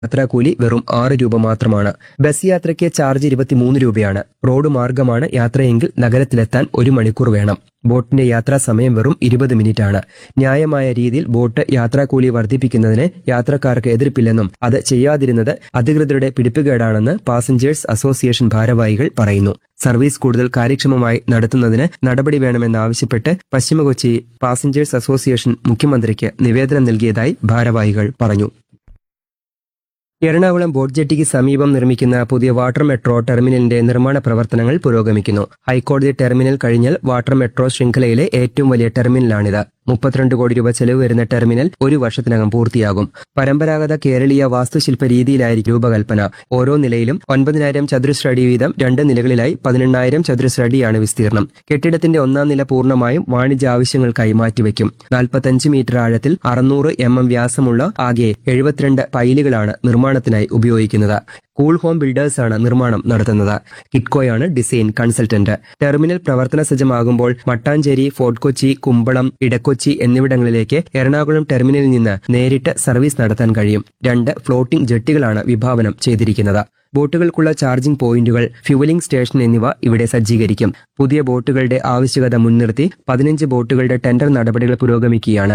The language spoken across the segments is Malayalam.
യാത്രാക്കൂലി വെറും ആറ് രൂപ മാത്രമാണ് ബസ് യാത്രയ്ക്ക് ചാർജ് ഇരുപത്തിമൂന്ന് രൂപയാണ് റോഡ് മാർഗമാണ് യാത്രയെങ്കിൽ നഗരത്തിലെത്താൻ ഒരു മണിക്കൂർ വേണം ബോട്ടിന്റെ യാത്രാ സമയം വെറും ഇരുപത് മിനിറ്റ് ആണ് ന്യായമായ രീതിയിൽ ബോട്ട് യാത്രാക്കൂലി വർദ്ധിപ്പിക്കുന്നതിന് യാത്രക്കാർക്ക് എതിർപ്പില്ലെന്നും അത് ചെയ്യാതിരുന്നത് അധികൃതരുടെ പിടിപ്പുകേടാണെന്ന് പാസഞ്ചേഴ്സ് അസോസിയേഷൻ ഭാരവാഹികൾ പറയുന്നു സർവീസ് കൂടുതൽ കാര്യക്ഷമമായി നടത്തുന്നതിന് നടപടി വേണമെന്നാവശ്യപ്പെട്ട് പശ്ചിമകൊച്ചി പാസഞ്ചേഴ്സ് അസോസിയേഷൻ മുഖ്യമന്ത്രിക്ക് നിവേദനം നൽകിയതായി ഭാരവാഹികൾ പറഞ്ഞു എറണാകുളം ബോട്ട് ജെട്ടിക്ക് സമീപം നിർമ്മിക്കുന്ന പുതിയ വാട്ടർ മെട്രോ ടെർമിനലിന്റെ നിർമ്മാണ പ്രവർത്തനങ്ങൾ പുരോഗമിക്കുന്നു ഹൈക്കോടതി ടെർമിനൽ കഴിഞ്ഞാൽ വാട്ടർ മെട്രോ ശൃംഖലയിലെ ഏറ്റവും വലിയ ടെർമിനലാണിത് മുപ്പത്തിരണ്ട് കോടി രൂപ ചെലവ് വരുന്ന ടെർമിനൽ ഒരു വർഷത്തിനകം പൂർത്തിയാകും പരമ്പരാഗത കേരളീയ വാസ്തുശില്പ രീതിയിലായിരിക്കും രൂപകൽപ്പന ഓരോ നിലയിലും ഒൻപതിനായിരം ചതുരശ്ര അടി വീതം രണ്ട് നിലകളിലായി പതിനെണ്ണായിരം ചതുരശ്ര അടിയാണ് വിസ്തീർണം കെട്ടിടത്തിന്റെ ഒന്നാം നില പൂർണ്ണമായും വാണിജ്യ ആവശ്യങ്ങൾക്കായി മാറ്റിവെക്കും നാൽപ്പത്തഞ്ച് മീറ്റർ ആഴത്തിൽ അറുന്നൂറ് എം എം വ്യാസമുള്ള ആകെ എഴുപത്തിരണ്ട് പൈലുകളാണ് നിർമ്മാണത്തിനായി ഉപയോഗിക്കുന്നത് കൂൾ ഹോം ബിൽഡേഴ്സാണ് നിർമ്മാണം നടത്തുന്നത് കിറ്റ്കോയാണ് ഡിസൈൻ കൺസൾട്ടന്റ് ടെർമിനൽ പ്രവർത്തന സജ്ജമാകുമ്പോൾ മട്ടാഞ്ചേരി ഫോർട്ട് കൊച്ചി കുമ്പളം ഇടക്കൊച്ചി എന്നിവിടങ്ങളിലേക്ക് എറണാകുളം ടെർമിനലിൽ നിന്ന് നേരിട്ട് സർവീസ് നടത്താൻ കഴിയും രണ്ട് ഫ്ലോട്ടിംഗ് ജെട്ടികളാണ് വിഭാവനം ചെയ്തിരിക്കുന്നത് ബോട്ടുകൾക്കുള്ള ചാർജിംഗ് പോയിന്റുകൾ ഫ്യൂവലിംഗ് സ്റ്റേഷൻ എന്നിവ ഇവിടെ സജ്ജീകരിക്കും പുതിയ ബോട്ടുകളുടെ ആവശ്യകത മുൻനിർത്തി പതിനഞ്ച് ബോട്ടുകളുടെ ടെൻഡർ നടപടികൾ പുരോഗമിക്കുകയാണ്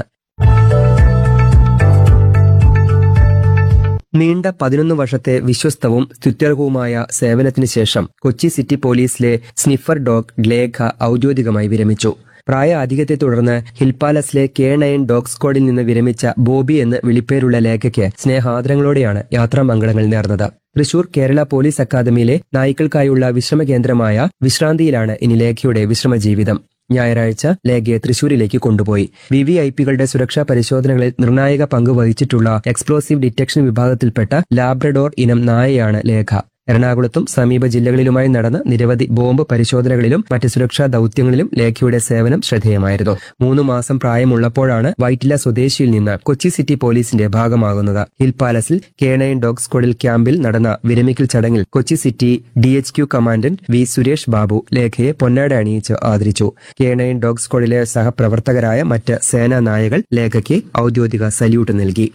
നീണ്ട പതിനൊന്ന് വർഷത്തെ വിശ്വസ്തവും സ്തുത്യർഹവുമായ സേവനത്തിന് ശേഷം കൊച്ചി സിറ്റി പോലീസിലെ സ്നിഫർ ഡോഗ് ലേഖ ഔദ്യോഗികമായി വിരമിച്ചു പ്രായ അധികത്തെ തുടർന്ന് ഹിൽ പാലസിലെ കെ നയൻ ഡോഗ് സ്ക്വാഡിൽ നിന്ന് വിരമിച്ച ബോബി എന്ന് വിളിപ്പേരുള്ള ലേഖയ്ക്ക് സ്നേഹാദരങ്ങളോടെയാണ് യാത്രാമംഗളങ്ങൾ നേർന്നത് തൃശൂർ കേരള പോലീസ് അക്കാദമിയിലെ നായ്ക്കൾക്കായുള്ള വിശ്രമ കേന്ദ്രമായ വിശ്രാന്തിയിലാണ് ഇനി ലേഖയുടെ വിശ്രമജീവിതം ഞായറാഴ്ച ലേഖയെ തൃശൂരിലേക്ക് കൊണ്ടുപോയി വി വി ഐ പികളുടെ സുരക്ഷാ പരിശോധനകളിൽ നിർണായക പങ്ക് വഹിച്ചിട്ടുള്ള എക്സ്പ്ലോസീവ് ഡിറ്റക്ഷൻ വിഭാഗത്തിൽപ്പെട്ട ലാബ്രഡോർ ഇനം നായയാണ് ലേഖ എറണാകുളത്തും സമീപ ജില്ലകളിലുമായി നടന്ന നിരവധി ബോംബ് പരിശോധനകളിലും മറ്റ് സുരക്ഷാ ദൌത്യങ്ങളിലും ലേഖയുടെ സേവനം ശ്രദ്ധേയമായിരുന്നു മൂന്ന് മാസം പ്രായമുള്ളപ്പോഴാണ് വൈറ്റില സ്വദേശിയിൽ നിന്ന് കൊച്ചി സിറ്റി പോലീസിന്റെ ഭാഗമാകുന്നത് ഹിൽ പാലസിൽ കേണയൻ ഡോഗ് സ്ക്വാഡിൽ ക്യാമ്പിൽ നടന്ന വിരമിക്കൽ ചടങ്ങിൽ Kochi city D H Q commandant V Suresh Babu ലേഖയെ പൊന്നാട അണിയിച്ച് ആദരിച്ചു കേണയൻ ഡോഗ് സ്ക്വാഡിലെ സഹപ്രവർത്തകരായ മറ്റ് സേനാ നായകൾ ലേഖയ്ക്ക് ഔദ്യോഗിക സല്യൂട്ട് നൽകി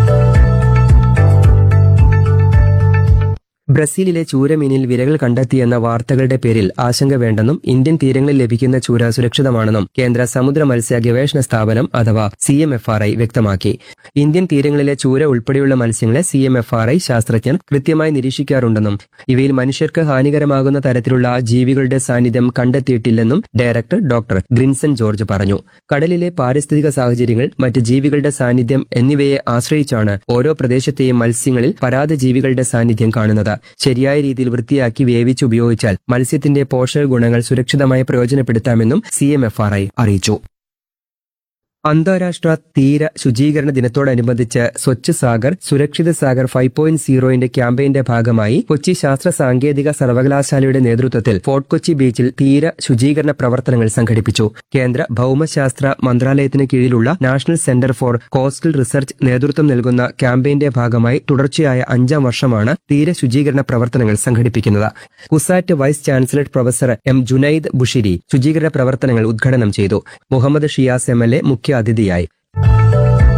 ബ്രസീലിലെ ചൂരമീനിൽ വിരകൾ കണ്ടെത്തിയെന്ന വാർത്തകളുടെ പേരിൽ ആശങ്ക വേണ്ടെന്നും ഇന്ത്യൻ തീരങ്ങളിൽ ലഭിക്കുന്ന ചൂര സുരക്ഷിതമാണെന്നും കേന്ദ്ര സമുദ്ര മത്സ്യ ഗവേഷണ സ്ഥാപനം അഥവാ C M F R I വ്യക്തമാക്കി ഇന്ത്യൻ തീരങ്ങളിലെ ചൂര ഉൾപ്പെടെയുള്ള മത്സ്യങ്ങളെ C M F R I ശാസ്ത്രജ്ഞർ കൃത്യമായി നിരീക്ഷിക്കാറുണ്ടെന്നും ഇവയിൽ മനുഷ്യർക്ക് ഹാനികരമാകുന്ന തരത്തിലുള്ള ജീവികളുടെ സാന്നിധ്യം കണ്ടെത്തിയിട്ടില്ലെന്നും ഡയറക്ടർ ഡോക്ടർ ഗ്രിൻസൺ ജോർജ് പറഞ്ഞു കടലിലെ പാരിസ്ഥിതിക സാഹചര്യങ്ങൾ മറ്റ് ജീവികളുടെ സാന്നിധ്യം എന്നിവയെ ആശ്രയിച്ചാണ് ഓരോ പ്രദേശത്തെയും മത്സ്യങ്ങളിൽ പരാത ജീവികളുടെ സാന്നിധ്യം കാണുന്നത് ശരിയായ രീതിയിൽ വൃത്തിയാക്കി വേവിച്ച് ഉപയോഗിച്ചാൽ മത്സ്യത്തിന്റെ പോഷക ഗുണങ്ങൾ സുരക്ഷിതമായി പ്രയോജനപ്പെടുത്താമെന്നും സി അറിയിച്ചു അന്താരാഷ്ട്ര തീര ശുചീകരണ ദിനത്തോടനുബന്ധിച്ച് സ്വച്ഛ് സാഗർ സുരക്ഷിത സാഗർ ഫൈവ് പോയിന്റ് സീറോയുടെ ക്യാമ്പയിന്റെ ഭാഗമായി കൊച്ചി ശാസ്ത്ര സാങ്കേതിക സർവകലാശാലയുടെ നേതൃത്വത്തിൽ ഫോർട്ട് കൊച്ചി ബീച്ചിൽ തീര ശുചീകരണ പ്രവർത്തനങ്ങൾ സംഘടിപ്പിച്ചു കേന്ദ്ര ഭൌമശാസ്ത്ര മന്ത്രാലയത്തിന് കീഴിലുള്ള national centre for coastal research നേതൃത്വം നൽകുന്ന ക്യാമ്പയിന്റെ ഭാഗമായി തുടർച്ചയായ അഞ്ചാം വർഷമാണ് തീര ശുചീകരണ പ്രവർത്തനങ്ങൾ സംഘടിപ്പിക്കുന്നത് CUSAT vice chancellor professor M Junaid Bushiri ശുചീകരണ പ്രവർത്തനങ്ങൾ ഉദ്ഘാടനം ചെയ്തു Muhammad Shiyas M L A മുഖ്യ അതിഥിയായി